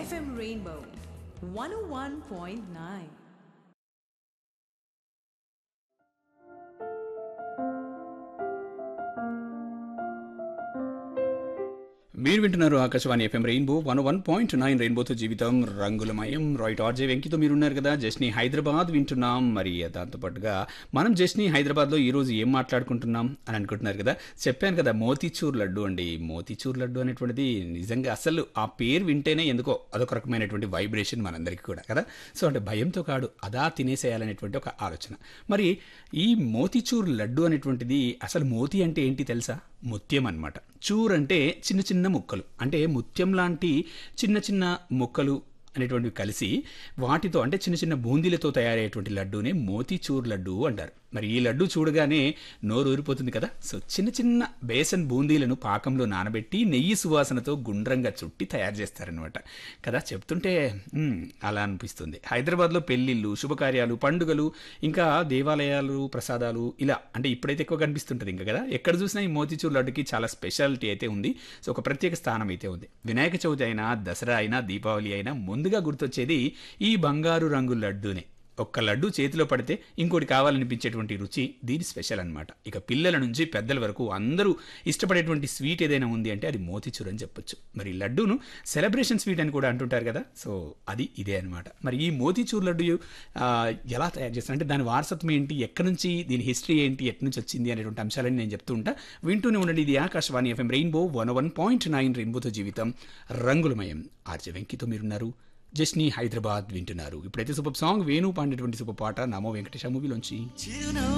FM Rainbow 101.9. మీరు వింటున్నారు Akashvani FM rainbow one one point nine రెయిన్బోతో జీవితం రంగులమయం రైట్ ఆర్జే వెంకితో మీరు ఉన్నారు కదా జస్ని హైదరాబాద్ వింటున్నాం మరి దాంతోపాటుగా మనం జస్ని హైదరాబాద్లో ఈ రోజు ఏం మాట్లాడుకుంటున్నాం అని అనుకుంటున్నారు కదా చెప్పాను కదా మోతీచూర్ లడ్డు అండి మోతీచూర్ లడ్డు అనేటువంటిది నిజంగా అసలు ఆ పేరు వింటేనే ఎందుకో అదొక రకమైనటువంటి వైబ్రేషన్ మనందరికీ కూడా కదా సో అంటే భయంతో కాడు అదా తినేసేయాలనేటువంటి ఒక ఆలోచన మరి ఈ మోతీచూర్ లడ్డు అనేటువంటిది అసలు మోతి అంటే ఏంటి తెలుసా ముత్యం అన్నమాట చూర్ అంటే చిన్న చిన్న ముక్కలు అంటే ముత్యం లాంటి చిన్న చిన్న ముక్కలు అనేటువంటివి కలిసి వాటితో అంటే చిన్న చిన్న బూందీలతో తయారయ్యేటువంటి లడ్డూనే మోతీచూర్ లడ్డు అంటారు మరి ఈ లడ్డు చూడగానే నోరు ఊరిపోతుంది కదా సో చిన్న చిన్న బేసన్ బూందీలను పాకంలో నానబెట్టి నెయ్యి సువాసనతో గుండ్రంగా చుట్టి తయారు చేస్తారనమాట కదా చెప్తుంటే మ్మ్, అలా అనిపిస్తుంది హైదరాబాద్లో పెళ్లిళ్ళు శుభకార్యాలు పండుగలు ఇంకా దేవాలయాలు ప్రసాదాలు ఇలా అంటే ఇప్పుడైతే ఎక్కువ కనిపిస్తుంటుంది ఇంకా కదా ఎక్కడ చూసినా ఈ మోతీచూర్ లడ్డుకి చాలా స్పెషాలిటీ అయితే ఉంది సో ఒక ప్రత్యేక స్థానం అయితే ఉంది వినాయక చవితి అయినా దసరా అయినా దీపావళి అయినా ముందుగా గుర్తొచ్చేది ఈ బంగారు రంగు లడ్డూనే ఒక్క లడ్డు చేతిలో పడితే ఇంకోటి కావాలనిపించేటువంటి రుచి దీని స్పెషల్ అన్నమాట ఇక పిల్లల నుంచి పెద్దల వరకు అందరూ ఇష్టపడేటువంటి స్వీట్ ఏదైనా ఉంది అంటే అది మోతిచూర్ అని చెప్పొచ్చు మరి ఈ లడ్డూను సెలబ్రేషన్ స్వీట్ అని కూడా అంటుంటారు కదా సో అది ఇదే అనమాట మరి ఈ మోతిచూర్ లడ్డు ఆ, ఎలా తయారు చేస్తారు అంటే దాని వారసత్వం ఏంటి ఎక్కడి నుంచి దీని హిస్టరీ ఏంటి ఎక్కడి నుంచి వచ్చింది అనేటువంటి అంశాలని నేను చెప్తూ ఉంటా వింటూనే ఉండండి ఇది Akashvani FM rainbow one one point nine రెయిన్బోతో జీవితం రంగులమయం ఆర్జే వెంకితో మీరున్నారు జస్ని హైదరాబాద్ వింటున్నారు ఇప్పుడైతే సూపర్ సాంగ్ వేణు పాడినటువంటి సూపర్ పాట నమో వెంకటేశ మూవీలోంచి చిరునవ్వు